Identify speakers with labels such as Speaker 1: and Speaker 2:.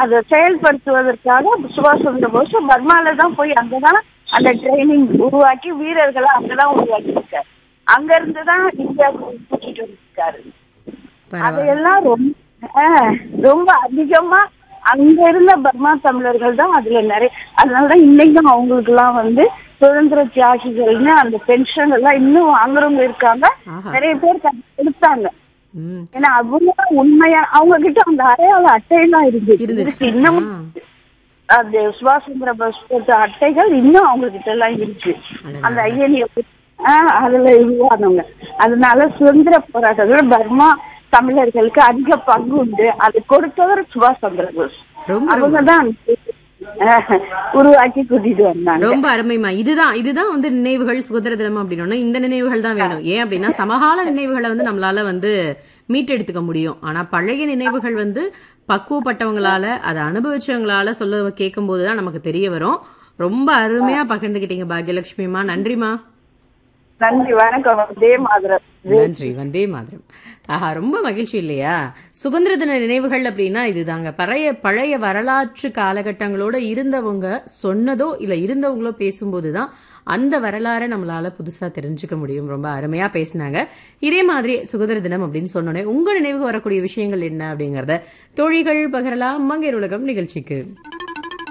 Speaker 1: அதை செயல்படுத்துவதற்காக சுபாஷ் சந்திர போஸ் பர்மால தான் போய் அங்கதான் அந்த ட்ரைனிங் உருவாக்கி வீரர்களை அங்கதான் உருவாக்கி இருக்காரு அங்க இருந்து தான் இந்தியாவுக்கு கூட்டிட்டு வந்திருக்காரு
Speaker 2: பரவாயில்ல
Speaker 1: அதையெல்லாம் ரொம்ப ஆஹ், ரொம்ப அதிகமா அங்க இருந்த பர்மா தமிழர்கள் தான் அதுல நிறைய அதனாலதான் இன்னைக்கும் அவங்களுக்கு எல்லாம் வந்து சுதந்திர தியாகிகள்னு அந்த பென்ஷன் எல்லாம் இன்னும் வாங்குறவங்க இருக்காங்க
Speaker 2: ஆஹா.
Speaker 1: நிறைய பேர் க- கொடுத்தாங்க
Speaker 2: ம்
Speaker 1: ஏன்னா அவங்க தான் உண்மையா அவங்க கிட்ட அந்த அடையாள அட்டையெல்லாம் இருந்துச்சு
Speaker 2: இருந்துச்சு
Speaker 1: இருக்கு இன்னமும்
Speaker 2: ஆ.
Speaker 1: அந்த சுபாஷ் சந்திர போஸ் கொடுத்த அட்டைகள் இன்னும் அவங்க கிட்ட எல்லாம் இருக்கு
Speaker 2: அடடா.
Speaker 1: அந்த ஐஎன்ஏ அதுல உருவானவங்க அதனால சுதந்திர போராட்டத்துல பர்மா தமிழர்களுக்கு அதிக பங்கு உண்டு அது கொடுத்தவர் சுபாஷ் சந்திர போஸ்
Speaker 2: ரொம்ப
Speaker 1: அவங்க தான் உருவாக்கி கூட்டிட்டு வந்தாங்க
Speaker 2: ரொம்ப அருமைமா இதுதான் இதுதான் வந்து நினைவுகள் சுதந்திர தினம் அப்படின்னா இந்த நினைவுகள் தான் வேணும் ஏன் அப்படின்னா சமகால நினைவுகளை வந்து நம்மளால வந்து மீட்டெடுத்துக்க முடியும் ஆனா பழைய நினைவுகள் வந்து பக்குவப்பட்டவங்களால அதை அனுபவிச்சவங்களால சொல்ல கேட்கும் போதுதான் நமக்கு தெரிய வரும் ரொம்ப அருமையா பகிர்ந்துக்கிட்டீங்க பாக்யலட்சுமிமா நன்றிமா
Speaker 1: நன்றி வணக்கம் அதே மாதிரி
Speaker 2: நன்றி வந்தே மாதிரம் ஆஹா ரொம்ப மகிழ்ச்சி இல்லையா சுதந்திர தின நினைவுகள் அப்படின்னா இதுதாங்க பழைய பழைய வரலாற்று காலகட்டங்களோட இருந்தவங்க சொன்னதோ இல்ல இருந்தவங்களோ பேசும்போது தான் அந்த வரலாறை நம்மளால புதுசா தெரிஞ்சுக்க முடியும் ரொம்ப அருமையா பேசினாங்க இதே மாதிரி சுதந்திர தினம் அப்படின்னு சொன்னோன்னே உங்க நினைவுக்கு வரக்கூடிய விஷயங்கள் என்ன அப்படிங்கறத தோழிகள் பகரலாம் மங்கையர் உலகம் நிகழ்ச்சிக்கு